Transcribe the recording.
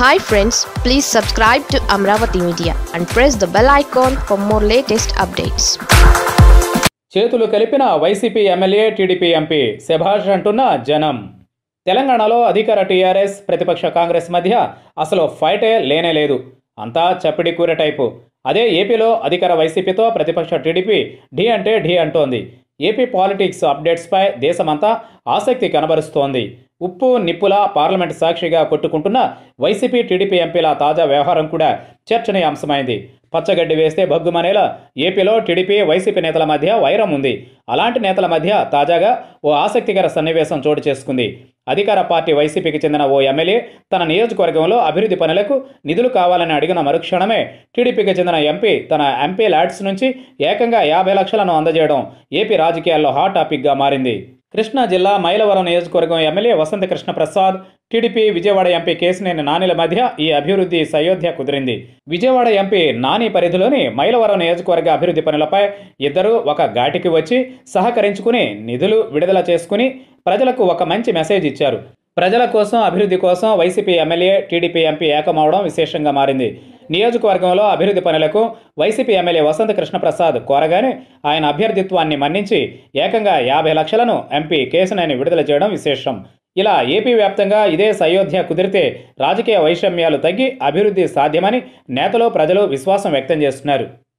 hi friends please subscribe to Amaravati media and press the bell icon for more latest updates చేతులు కలిపిన YCP MLA TDP MP శభాష్ అంటున్న జనం తెలంగాణలో అధికార టీఆర్ఎస్ ప్రతిపక్ష కాంగ్రెస్ మధ్య అసలు ఫైటే లేనే లేదు అంతా చప్పిడి కూర టైపు అదే ఏపీలో అధికార వైసీపీతో ప్రతిపక్ష టీడీపీ ఢీ అంటే ఢీ అంటోంది ఏపీ పాలిటిక్స్ అప్డేట్స్పై దేశమంతా ఆసక్తి కనబరుస్తోంది ఉప్పు నిప్పుల పార్లమెంట్ సాక్షిగా కొట్టుకుంటున్న వైసీపీ టీడీపీ ఎంపీల తాజా వ్యవహారం కూడా చర్చనీయాంశమైంది పచ్చగడ్డి వేస్తే భగ్గుమనేలా ఏపీలో టీడీపీ వైసీపీ నేతల మధ్య వైరం ఉంది అలాంటి నేతల మధ్య తాజాగా ఓ ఆసక్తికర సన్నివేశం చోటు చేసుకుంది అధికార పార్టీ వైసీపీకి చెందిన ఓ ఎమ్మెల్యే తన నియోజకవర్గంలో అభివృద్ధి పనులకు నిధులు కావాలని అడిగిన మరుక్షణమే టీడీపీకి చెందిన ఎంపీ తన ఎంపీ ల్యాడ్స్ నుంచి ఏకంగా యాభై లక్షలను అందజేయడం ఏపీ రాజకీయాల్లో హాట్ టాపిక్గా మారింది కృష్ణా జిల్లా మైలవరం నియోజకవర్గం ఎమ్మెల్యే వసంత కృష్ణ ప్రసాద్ టీడీపీ విజయవాడ ఎంపీ కేసినేని నానిల మధ్య ఈ అభివృద్ధి సయోధ్య కుదిరింది విజయవాడ ఎంపీ నాని పరిధిలోని మైలవరం నియోజకవర్గ అభివృద్ధి పనులపై ఇద్దరు ఒక ఘాటికి వచ్చి సహకరించుకుని నిధులు విడుదల చేసుకుని ప్రజలకు ఒక మంచి మెసేజ్ ఇచ్చారు ప్రజల కోసం అభివృద్ధి కోసం వైసీపీ ఎమ్మెల్యే టీడీపీ ఎంపీ ఏకమవడం విశేషంగా మారింది నియోజకవర్గంలో అభివృద్ధి పనులకు వైసీపీ ఎమ్మెల్యే వసంత కృష్ణప్రసాద్ కోరగానే ఆయన అభ్యర్థిత్వాన్ని మన్నించి ఏకంగా యాభై లక్షలను ఎంపీ కేసునని విడుదల చేయడం విశేషం ఇలా ఏపీ వ్యాప్తంగా ఇదే సయోధ్య కుదిరితే రాజకీయ వైషమ్యాలు తగ్గి అభివృద్ధి సాధ్యమని నేతలు ప్రజలు విశ్వాసం వ్యక్తం చేస్తున్నారు